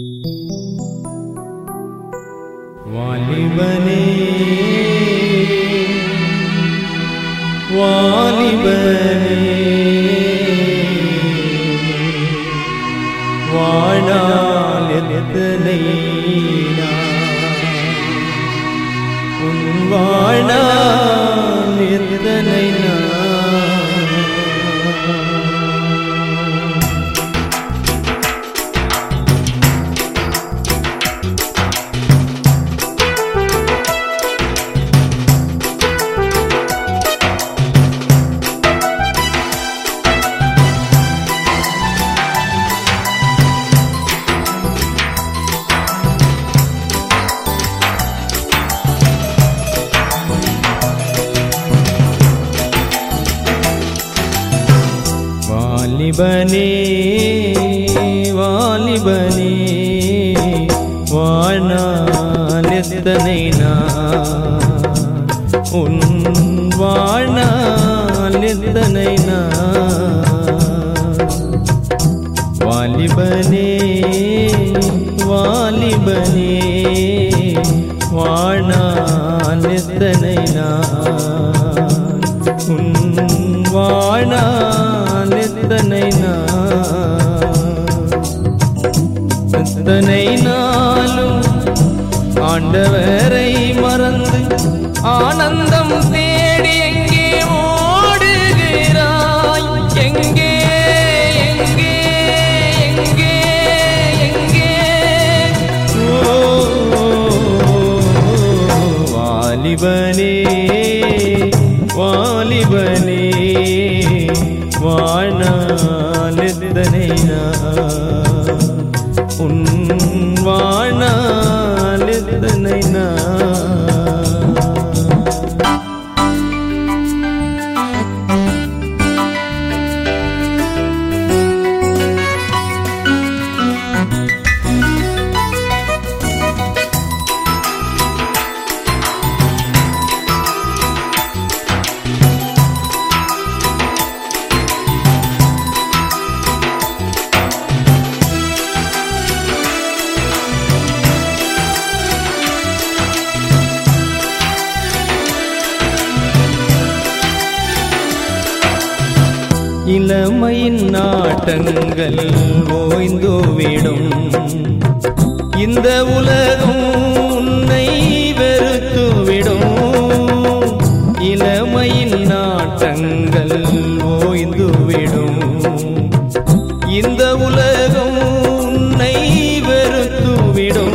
வாலிபனே வாலிபனே வாழால் எத்தனை நாள்? உன் வாழால் எத்தனை நாள்? வாலிபனே வாலிபனே வாழ்நாள் எத்தனை நாள் உன் வாழ்நாள் எத்தனை நாள் வாலிபனே வாலிபனே வாழ்நாள் எத்தனை நாள் உன் வாழ்நாள் எத்தனை நாள் எத்தனை நாளும் ஆண்டவரை மறந்து ஆனந்தம் தேடி எங்கே ஓடுகிறாய் எங்கே எங்கே எங்கே எங்கே ஓ வாலிபனே வாலிபனே வாழ்நாள் எத்தனை நாள் உன் வாழ்நாள் எத்தனை நாள் இளமையின் நாட்டங்கள் ஓய்ந்துவிடும் இந்த உலகம் உன்னை வெறுத்துவிடும் இளமையின் நாட்டங்கள் ஓய்ந்துவிடும் இந்த உலகம் உன்னை வெறுத்துவிடும்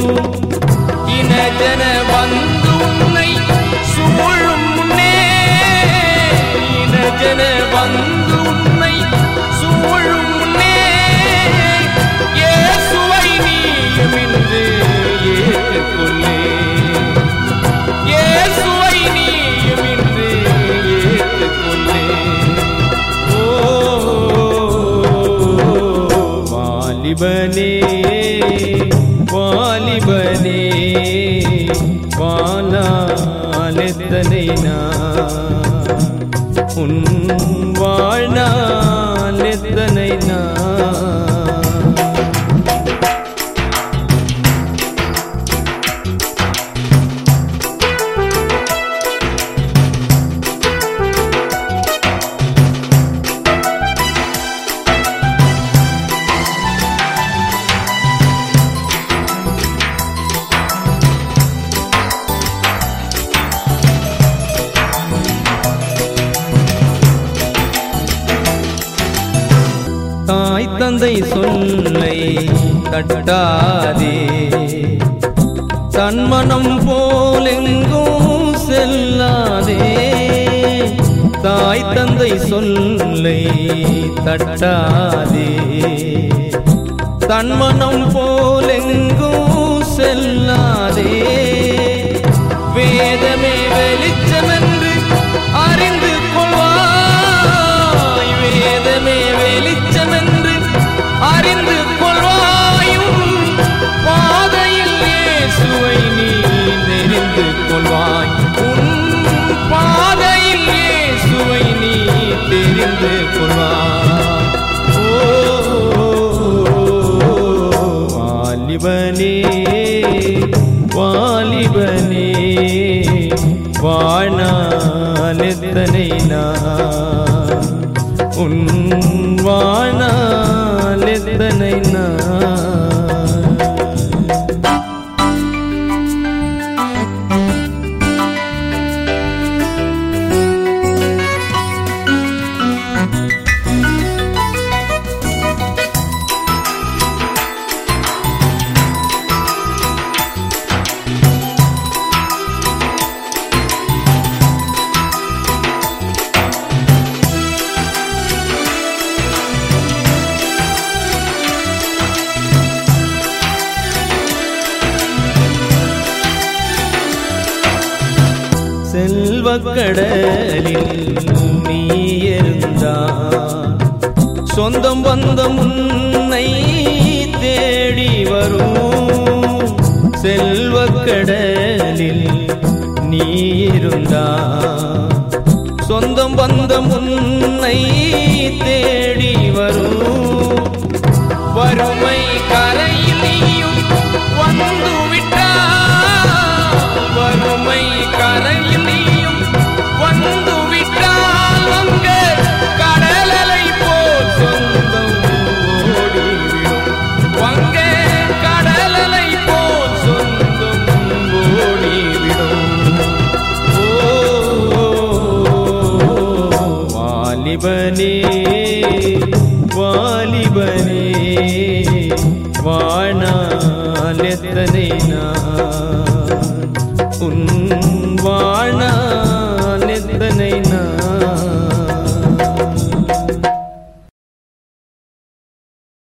இனஜன வந்து உன்னை சூழும் முன்னே இனஜன வந்து உன்னை சூழும் முன்னே இயேசுவை நீயும் இன்று ஏற்றுக்கொள்ளே இயேசுவை நீயும் இன்று ஏற்றுக்கொள்ளே ஓ வாலிபனே வாலிபனே வாழாலெத்தனை நாள் உன் வாழ்நாள் எத்தனை நாள் தாய் தந்தை சொல்லை தட்டாதே தன்மனம் போலெங்கும் செல்லாதே தாய் தந்தை சொல்லை தட்டாதே தன்மனம் போலெங்கும் செல்லாதே வேதமே வெளிச்சமென்று அறிந்து கொள்வாய் வேதமே வெளிச்சமென்று அறிந்து கொள்வாயும் பாதையில் இயேசுவை நீ தெரிந்து கொள்வாய் உன் பாதையில் இயேசுவை நீ தெரிந்து கொள்வாய் ஓ வாலிபனே வாலிபனே வாழ்நாளெத்தனை நான் உன் வாழ்நாளெத்தனை நான் செல்வக்கடலில் நீ இருந்தால் சொந்தம் பந்தம் உன்னை தேடி வரும் செல்வக்கடலில் நீ இருந்தால் சொந்தம் பந்தம் உன்னை தேடி வரும் வறுமை கரையில் நீயும் வந்து விட்டால் வறுமை கரையில் நீயும் வந்து விட்டால் அங்க கடலலை போல் சொந்தம் ஓடிவிடும் அங்கே கடலலை போல் சொந்தம் ஓடிவிடும் ஓ வாலிபனே வாலிபனே வாழ்நாளெத்தனை நான் உன் வாழ்நாள்